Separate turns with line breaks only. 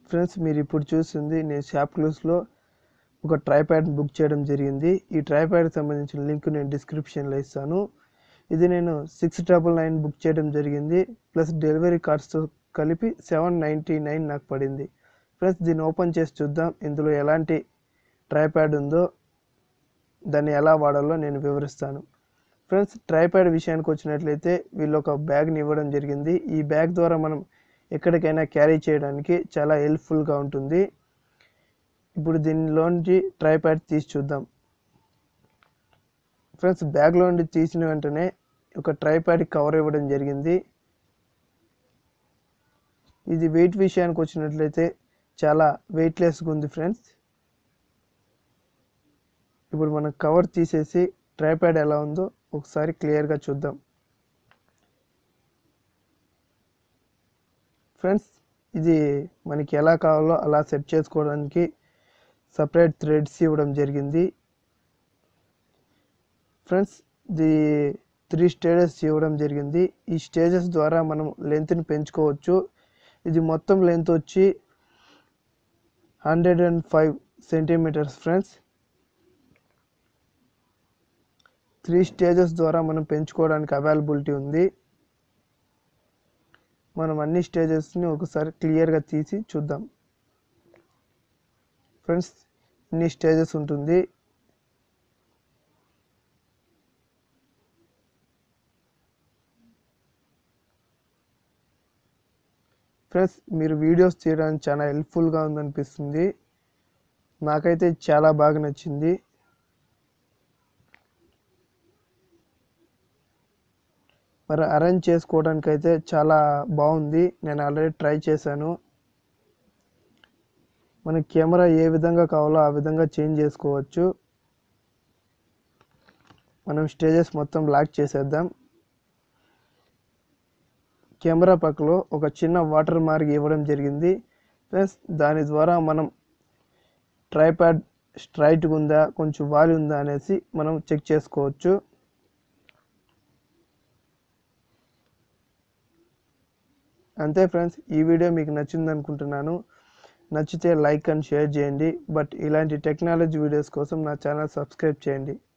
friends మీరు ఇప్పుడు చూస్తుంది నేను షాప్ క్లూస్లో ఒక ట్రైప్యాడ్ బుక్ చేయడం జరిగింది ఈ ట్రైప్యాడ్కి సంబంధించిన లింక్ నేను డిస్క్రిప్షన్లో ఇస్తాను ఇది నేను సిక్స్ డబల్ నైన్ బుక్ చేయడం జరిగింది ప్లస్ డెలివరీ కార్డ్స్తో కలిపి సెవెన్ నైంటీ నైన్ నాకు పడింది ఫ్రెండ్స్ దీన్ని ఓపెన్ చేసి చూద్దాం ఇందులో ఎలాంటి ట్రైప్యాడ్ ఉందో దాన్ని ఎలా వాడాలో నేను వివరిస్తాను ఫ్రెండ్స్ ట్రైప్యాడ్ విషయానికి వచ్చినట్లయితే వీళ్ళు ఒక బ్యాగ్ని ఇవ్వడం జరిగింది ఈ బ్యాగ్ ద్వారా మనం ఎక్కడికైనా క్యారీ చేయడానికి చాలా హెల్ప్ఫుల్గా ఉంటుంది ఇప్పుడు దీనిలోంచి ట్రైప్యాడ్ తీసి చూద్దాం ఫ్రెండ్స్ బ్యాగ్లో నుండి తీసిన వెంటనే ఒక ట్రైప్యాడ్ కవర్ ఇవ్వడం జరిగింది ఇది వెయిట్ విషయానికి వచ్చినట్లయితే చాలా వెయిట్లెస్గా ఉంది ఫ్రెండ్స్ ఇప్పుడు మనం కవర్ తీసేసి ట్రైప్యాడ్ ఎలా ఉందో ఒకసారి క్లియర్గా చూద్దాం ఫ్రెండ్స్ ఇది మనకి ఎలా కావాలో అలా సెట్ చేసుకోవడానికి సపరేట్ థ్రెడ్స్ ఇవ్వడం జరిగింది ఫ్రెండ్స్ ఇది త్రీ స్టేజెస్ ఇవ్వడం జరిగింది ఈ స్టేజెస్ ద్వారా మనం లెంత్ని పెంచుకోవచ్చు ఇది మొత్తం లెంత్ వచ్చి hundred and five centimeters friends three stages ద్వారా మనం పెంచుకోవడానికి అవైలబిలిటీ ఉంది మనం అన్ని స్టేజెస్ని ఒకసారి క్లియర్గా తీసి చూద్దాం ఫ్రెండ్స్ ఇన్ని స్టేజెస్ ఉంటుంది ఫ్రెండ్స్ మీరు వీడియోస్ తీయడానికి చాలా హెల్ప్ఫుల్గా ఉందనిపిస్తుంది నాకైతే చాలా బాగా నచ్చింది మరి అరేంజ్ చేసుకోవడానికి అయితే చాలా బాగుంది నేను ఆల్రెడీ ట్రై చేశాను మన కెమెరా ఏ విధంగా కావాలో ఆ విధంగా చేంజ్ చేసుకోవచ్చు మనం స్టేజెస్ మొత్తం లాక్ చేసేద్దాం కెమెరా పక్కలో ఒక చిన్న వాటర్ మార్క్ ఇవ్వడం జరిగింది ప్లస్ దాని ద్వారా మనం ట్రైప్యాడ్ స్ట్రైట్గా ఉందా కొంచెం వాలి ఉందా అనేసి మనం చెక్ చేసుకోవచ్చు అంతే ఫ్రెండ్స్ ఈ వీడియో మీకు నచ్చింది అనుకుంటున్నాను నచ్చితే లైక్ అండ్ షేర్ చేయండి బట్ ఇలాంటి టెక్నాలజీ వీడియోస్ కోసం నా ఛానల్ సబ్స్క్రైబ్ చేయండి